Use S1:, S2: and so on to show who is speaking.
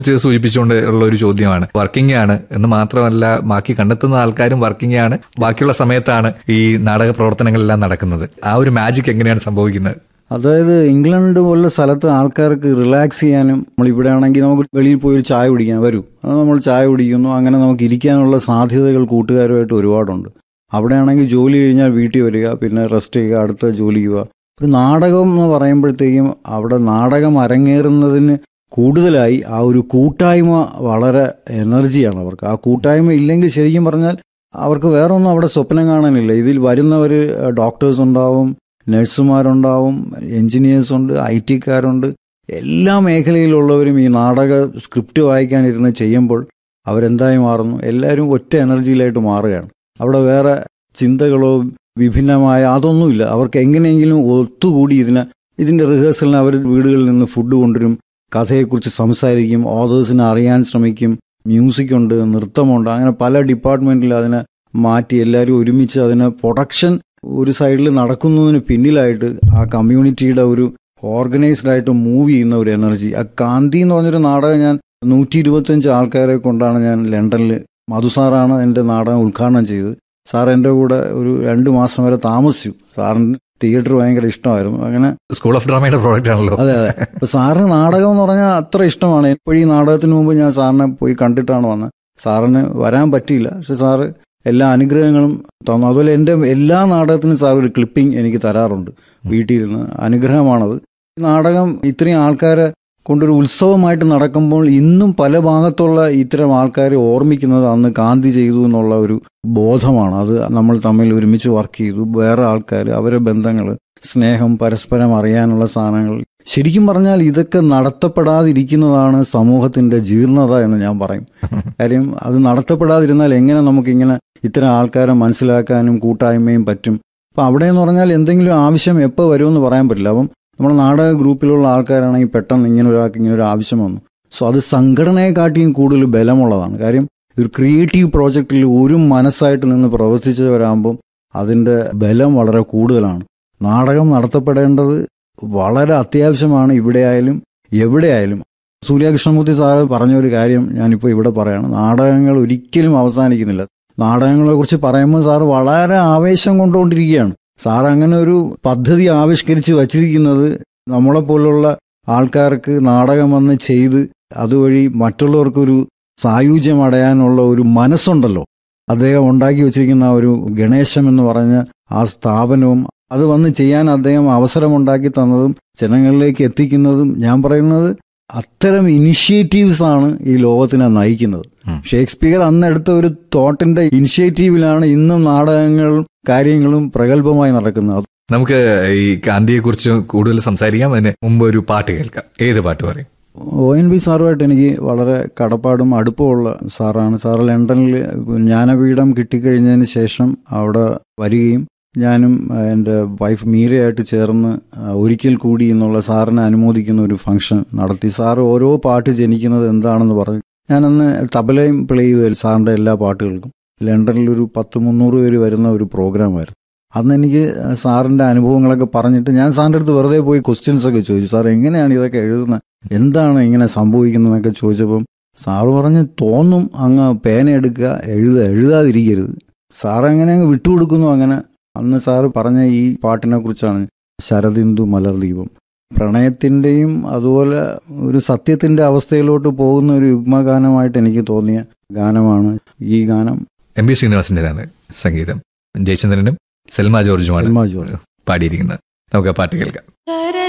S1: ചെയ്ത് സൂചിപ്പിച്ചുകൊണ്ട് ഉള്ള ഒരു ചോദ്യമാണ് വർക്കിംഗ് ആണ് എന്ന് മാത്രമല്ല ബാക്കി കണ്ടെത്തുന്ന ആൾക്കാരും വർക്കിംഗ് ആണ് ബാക്കിയുള്ള സമയത്താണ് ഈ നാടക പ്രവർത്തനങ്ങളെല്ലാം നടക്കുന്നത് ആ ഒരു മാജിക് എങ്ങനെയാണ് സംഭവിക്കുന്നത്
S2: അതായത് ഇംഗ്ലണ്ട് പോലുള്ള സ്ഥലത്ത് ആൾക്കാർക്ക് റിലാക്സ് ചെയ്യാനും നമ്മൾ ഇവിടെ ആണെങ്കിൽ നമുക്ക് വെളിയിൽ പോയി ഒരു ചായ കുടിക്കാൻ വരും അത് നമ്മൾ ചായ കുടിക്കുന്നു അങ്ങനെ നമുക്ക് ഇരിക്കാനുള്ള സാധ്യതകൾ കൂട്ടുകാരുമായിട്ട് ഒരുപാടുണ്ട് അവിടെയാണെങ്കിൽ ജോലി കഴിഞ്ഞാൽ വീട്ടിൽ വരിക പിന്നെ റെസ്റ്റ് ചെയ്യുക അടുത്ത ജോലിക്ക് പോവുക ഒരു നാടകം എന്ന് പറയുമ്പോഴത്തേക്കും അവിടെ നാടകം അരങ്ങേറുന്നതിന് കൂടുതലായി ആ ഒരു കൂട്ടായ്മ വളരെ എനർജിയാണ് അവർക്ക് ആ കൂട്ടായ്മ ഇല്ലെങ്കിൽ ശരിക്കും പറഞ്ഞാൽ അവർക്ക് വേറെ ഒന്നും അവിടെ സ്വപ്നം കാണാനില്ല ഇതിൽ വരുന്നവർ ഡോക്ടേഴ്സ് ഉണ്ടാവും നഴ്സുമാരുണ്ടാവും എഞ്ചിനീയേഴ്സ് ഉണ്ട് ഐ ടിക്കാരുണ്ട് എല്ലാ മേഖലയിലുള്ളവരും ഈ നാടക സ്ക്രിപ്റ്റ് വായിക്കാനിരുന്ന് ചെയ്യുമ്പോൾ അവരെന്തായി മാറുന്നു എല്ലാവരും ഒറ്റ എനർജിയിലായിട്ട് മാറുകയാണ് അവിടെ വേറെ ചിന്തകളോ വിഭിന്നമായ അതൊന്നുമില്ല അവർക്ക് എങ്ങനെയെങ്കിലും ഒത്തുകൂടി ഇതിനെ ഇതിന്റെ റിഹേഴ്സലിന് അവർ വീടുകളിൽ നിന്ന് ഫുഡ് കൊണ്ടുവരും കഥയെക്കുറിച്ച് സംസാരിക്കും ഓതേഴ്സിനെ അറിയാൻ ശ്രമിക്കും മ്യൂസിക് ഉണ്ട് നൃത്തമുണ്ട് അങ്ങനെ പല ഡിപ്പാർട്ട്മെന്റിൽ അതിനെ മാറ്റി എല്ലാവരും ഒരുമിച്ച് അതിനെ പ്രൊഡക്ഷൻ ഒരു സൈഡിൽ നടക്കുന്നതിന് പിന്നിലായിട്ട് ആ കമ്മ്യൂണിറ്റിയുടെ ഒരു ഓർഗനൈസ്ഡ് ആയിട്ട് മൂവ് ചെയ്യുന്ന ഒരു എനർജി ആ കാന്തി എന്ന് പറഞ്ഞൊരു നാടകം ഞാൻ നൂറ്റി ഇരുപത്തഞ്ച് ആൾക്കാരെ കൊണ്ടാണ് ഞാൻ ലണ്ടനിൽ മധു സാറാണ് എൻ്റെ നാടകം ഉദ്ഘാടനം ചെയ്തത് സാർ എൻ്റെ കൂടെ ഒരു രണ്ട് മാസം വരെ താമസിച്ചു സാറിന് തിയേറ്റർ ഭയങ്കര ഇഷ്ടമായിരുന്നു അങ്ങനെ
S1: സ്കൂൾ ഓഫ് ഡ്രാമയുടെ പ്രോഡക്റ്റ് ആണല്ലോ
S2: അതെ അതെ അപ്പൊ സാറിന് നാടകം എന്ന് പറഞ്ഞാൽ അത്ര ഇഷ്ടമാണ് എപ്പോഴും ഈ നാടകത്തിന് മുമ്പ് ഞാൻ സാറിനെ പോയി കണ്ടിട്ടാണ് വന്നത് സാറിന് വരാൻ പറ്റിയില്ല പക്ഷെ സാറ് എല്ലാ അനുഗ്രഹങ്ങളും തന്നു അതുപോലെ എൻ്റെ എല്ലാ നാടകത്തിനും സാർ ഒരു ക്ലിപ്പിംഗ് എനിക്ക് തരാറുണ്ട് വീട്ടിലിരുന്ന് അനുഗ്രഹമാണത് ഈ നാടകം ഇത്രയും ആൾക്കാരെ കൊണ്ടൊരു ഉത്സവമായിട്ട് നടക്കുമ്പോൾ ഇന്നും പല ഭാഗത്തുള്ള ഇത്തരം ആൾക്കാരെ ഓർമ്മിക്കുന്നത് അന്ന് കാന്തി ചെയ്തു എന്നുള്ള ഒരു ബോധമാണ് അത് നമ്മൾ തമ്മിൽ ഒരുമിച്ച് വർക്ക് ചെയ്തു വേറെ ആൾക്കാർ അവരെ ബന്ധങ്ങൾ സ്നേഹം പരസ്പരം അറിയാനുള്ള സാധനങ്ങൾ ശരിക്കും പറഞ്ഞാൽ ഇതൊക്കെ നടത്തപ്പെടാതിരിക്കുന്നതാണ് സമൂഹത്തിന്റെ ജീർണത എന്ന് ഞാൻ പറയും കാര്യം അത് നടത്തപ്പെടാതിരുന്നാൽ എങ്ങനെ നമുക്കിങ്ങനെ ഇത്തരം ആൾക്കാരെ മനസ്സിലാക്കാനും കൂട്ടായ്മയും പറ്റും അപ്പം അവിടെ എന്ന് പറഞ്ഞാൽ എന്തെങ്കിലും ആവശ്യം എപ്പോൾ വരുമെന്ന് പറയാൻ പറ്റില്ല അപ്പം നമ്മുടെ നാടക ഗ്രൂപ്പിലുള്ള ആൾക്കാരാണെങ്കിൽ പെട്ടെന്ന് ഇങ്ങനെ ഒരാൾക്ക് ഇങ്ങനെ ഒരു ആവശ്യം വന്നു സോ അത് സംഘടനയെക്കാട്ടിയും കൂടുതൽ ബലമുള്ളതാണ് കാര്യം ഒരു ക്രിയേറ്റീവ് പ്രോജക്റ്റിൽ ഒരു മനസ്സായിട്ട് നിന്ന് പ്രവർത്തിച്ചവരാകുമ്പം അതിൻ്റെ ബലം വളരെ കൂടുതലാണ് നാടകം നടത്തപ്പെടേണ്ടത് വളരെ അത്യാവശ്യമാണ് ഇവിടെയായാലും എവിടെയായാലും സൂര്യകൃഷ്ണമൂർത്തി സാറ് പറഞ്ഞ ഒരു കാര്യം ഞാനിപ്പോൾ ഇവിടെ പറയാണ് നാടകങ്ങൾ ഒരിക്കലും അവസാനിക്കുന്നില്ല നാടകങ്ങളെ കുറിച്ച് പറയുമ്പോൾ സാറ് വളരെ ആവേശം കൊണ്ടുകൊണ്ടിരിക്കുകയാണ് സാർ അങ്ങനെ ഒരു പദ്ധതി ആവിഷ്കരിച്ച് വച്ചിരിക്കുന്നത് നമ്മളെപ്പോലുള്ള ആൾക്കാർക്ക് നാടകം വന്ന് ചെയ്ത് അതുവഴി മറ്റുള്ളവർക്കൊരു സായുജ്യം അടയാനുള്ള ഒരു മനസ്സുണ്ടല്ലോ അദ്ദേഹം ഉണ്ടാക്കി വെച്ചിരിക്കുന്ന ആ ഒരു ഗണേശം എന്ന് പറഞ്ഞ ആ സ്ഥാപനവും അത് വന്ന് ചെയ്യാൻ അദ്ദേഹം അവസരമുണ്ടാക്കി തന്നതും ജനങ്ങളിലേക്ക് എത്തിക്കുന്നതും ഞാൻ പറയുന്നത് അത്തരം ഇനിഷ്യേറ്റീവ്സ് ആണ് ഈ ലോകത്തിനെ നയിക്കുന്നത് ഷേക്സ്പിയർ അന്ന് എടുത്ത ഒരു തോട്ടിന്റെ ഇനിഷ്യേറ്റീവിലാണ് ഇന്നും നാടകങ്ങളും കാര്യങ്ങളും പ്രഗത്ഭമായി നടക്കുന്നത്
S1: നമുക്ക് ഈ ഗാന്ധിയെക്കുറിച്ച് കൂടുതൽ സംസാരിക്കാം അതിന് മുമ്പ് ഒരു പാട്ട് കേൾക്കാം ഏത് പാട്ട് പറയും
S2: ഒ എൻ ബി സാറുമായിട്ട് എനിക്ക് വളരെ കടപ്പാടും അടുപ്പമുള്ള സാറാണ് സാറ് ലണ്ടനിൽ ജ്ഞാനപീഠം കിട്ടിക്കഴിഞ്ഞതിന് ശേഷം അവിടെ വരികയും ഞാനും എൻ്റെ വൈഫ് മീരയായിട്ട് ചേർന്ന് ഒരിക്കൽ കൂടി എന്നുള്ള സാറിനെ അനുമോദിക്കുന്ന ഒരു ഫംഗ്ഷൻ നടത്തി സാറ് ഓരോ പാട്ട് ജനിക്കുന്നത് എന്താണെന്ന് പറഞ്ഞു ഞാനന്ന് തബലയും പ്ലേ ചെയ്യുമായിരുന്നു സാറിൻ്റെ എല്ലാ പാട്ടുകൾക്കും ലണ്ടനിൽ ഒരു പത്ത് മുന്നൂറ് പേര് വരുന്ന ഒരു പ്രോഗ്രാമായിരുന്നു അന്ന് എനിക്ക് സാറിൻ്റെ അനുഭവങ്ങളൊക്കെ പറഞ്ഞിട്ട് ഞാൻ സാറിൻ്റെ അടുത്ത് വെറുതെ പോയി ക്വസ്റ്റ്യൻസ് ഒക്കെ ചോദിച്ചു സാർ എങ്ങനെയാണ് ഇതൊക്കെ എഴുതുന്നത് എന്താണ് ഇങ്ങനെ സംഭവിക്കുന്നതെന്നൊക്കെ ചോദിച്ചപ്പം സാറ് പറഞ്ഞ് തോന്നും അങ്ങ് പേന എടുക്കുക എഴുത എഴുതാതിരിക്കരുത് സാർ അങ്ങനെ അങ്ങ് വിട്ടുകൊടുക്കുന്നു അങ്ങനെ അന്ന് സാറ് പറഞ്ഞ ഈ പാട്ടിനെ കുറിച്ചാണ് ശരദിന്ദു മലർദീപം പ്രണയത്തിൻ്റെയും അതുപോലെ ഒരു സത്യത്തിന്റെ അവസ്ഥയിലോട്ട് പോകുന്ന ഒരു യുഗ്മഗാനമായിട്ട് എനിക്ക് തോന്നിയ ഗാനമാണ് ഈ ഗാനം
S1: എം ബി ശ്രീനിവാസിൻ്റെതാണ് സംഗീതം ജയചന്ദ്രനും സെൽമ ജോർജുമാണ്
S2: സിനിമ ജോലി
S1: പാടിയിരിക്കുന്നത് നമുക്ക് ആ പാട്ട് കേൾക്കാം